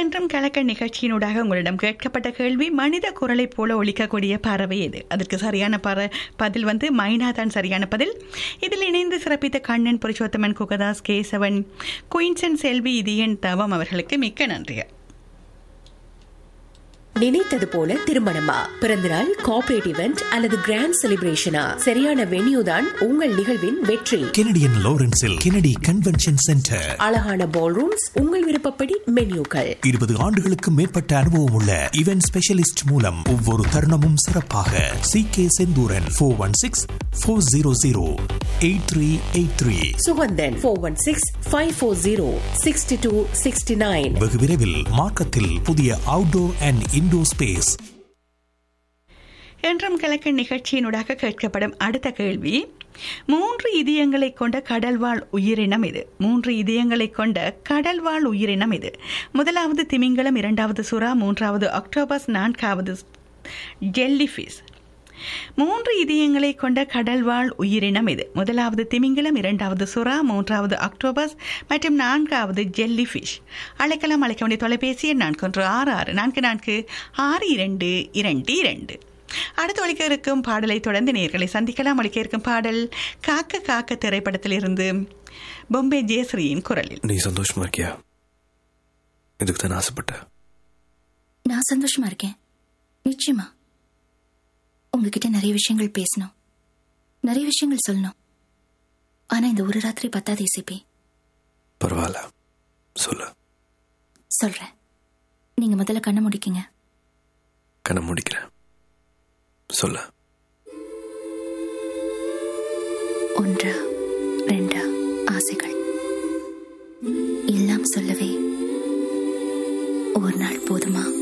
என்றும் கலக்க நிகழ்ச்சியினூடாக உங்களிடம் கேட்கப்பட்ட கேள்வி மனித குரலைப் போல ஒலிக்கக்கூடிய பறவை எது அதற்கு சரியான பற பதில் வந்து மைனா தான் சரியான பதில் இதில் இணைந்து சிறப்பித்த கண்ணன் புருஷோத்தமன் குகதாஸ் கேசவன் குயின்சன் செல்வி இதயன் தவம் அவர்களுக்கு மிக்க நன்றிகள் நினைத்தது போல திருமணமா பிறந்தநாள் கார்ப்பரேட் இவெண்ட் அல்லது கிராண்ட் செலிப்ரேஷனா சரியான வென்யூ தான் உங்கள் நிகழ்வின் வெற்றி கெனடியன் லாரன்ஸில் கெனடி கன்வென்ஷன் சென்டர் அழகான பால் ரூம்ஸ் உங்கள் விருப்பப்படி மென்யூக்கள் இருபது ஆண்டுகளுக்கு மேற்பட்ட அனுபவம் உள்ள இவென்ட் ஸ்பெஷலிஸ்ட் மூலம் ஒவ்வொரு தருணமும் சிறப்பாக C K Senthuran four one six four zero zero eight three eight three Suganthan four one six five four zero sixty two sixty nine வெகு விரைவில் மார்க்கத்தில் புதிய அவுட்டோர் அண்ட் இன்டோர் ஸ்பேஸ் என்றும் கலக்க நிகழ்ச்சியினூடாக கேட்கப்படும் அடுத்த கேள்வி மூன்று இதயங்களை கொண்ட கடல்வாழ் உயிரினம் இது மூன்று இதயங்களை கொண்ட கடல்வாழ் உயிரினம் இது முதலாவது திமிங்கலம் இரண்டாவது சுறா மூன்றாவது அக்டோபஸ் நான்காவது ஜெல்லிஃபிஷ் மூன்று இதயங்களை கொண்ட கடல்வாழ் உயிரினம் இது முதலாவது திமிங்கலம் இரண்டாவது சுறா மூன்றாவது அக்டோபஸ் மற்றும் நான்காவது ஜெல்லிஃபிஷ் அழைக்கலாம் அழைக்க வேண்டிய தொலைபேசி எண் நான்கு ஒன்று ஆறு ஆறு நான்கு நான்கு ஆறு இரண்டு இரண்டு இரண்டு அடுத்து ஒழிக்க இருக்கும் பாடலை தொடர்ந்து நேர்களை சந்திக்கலாம் ஒழிக்க இருக்கும் பாடல் காக்க காக்க திரைப்படத்திலிருந்து பொம்பே ஜெயஸ்ரீயின் குரலில் நீ சந்தோஷமா இருக்கியா இதுக்கு தான் ஆசைப்பட்ட நான் சந்தோஷமா இருக்கேன் நிச்சயமா உங்ககிட்ட நிறைய விஷயங்கள் பேசணும் நிறைய விஷயங்கள் சொல்லணும் ஆனா இந்த ஒரு ராத்திரி பத்தாது இசிபி பரவாயில்ல சொல்லு சொல்றேன் நீங்க முதல்ல கண்ணை முடிக்கீங்க கண்ணை முடிக்கிறேன் சொல்லு ஒன்றா ரெண்டா ஆசைகள் எல்லாம் சொல்லவே ஒரு நாள் போதுமா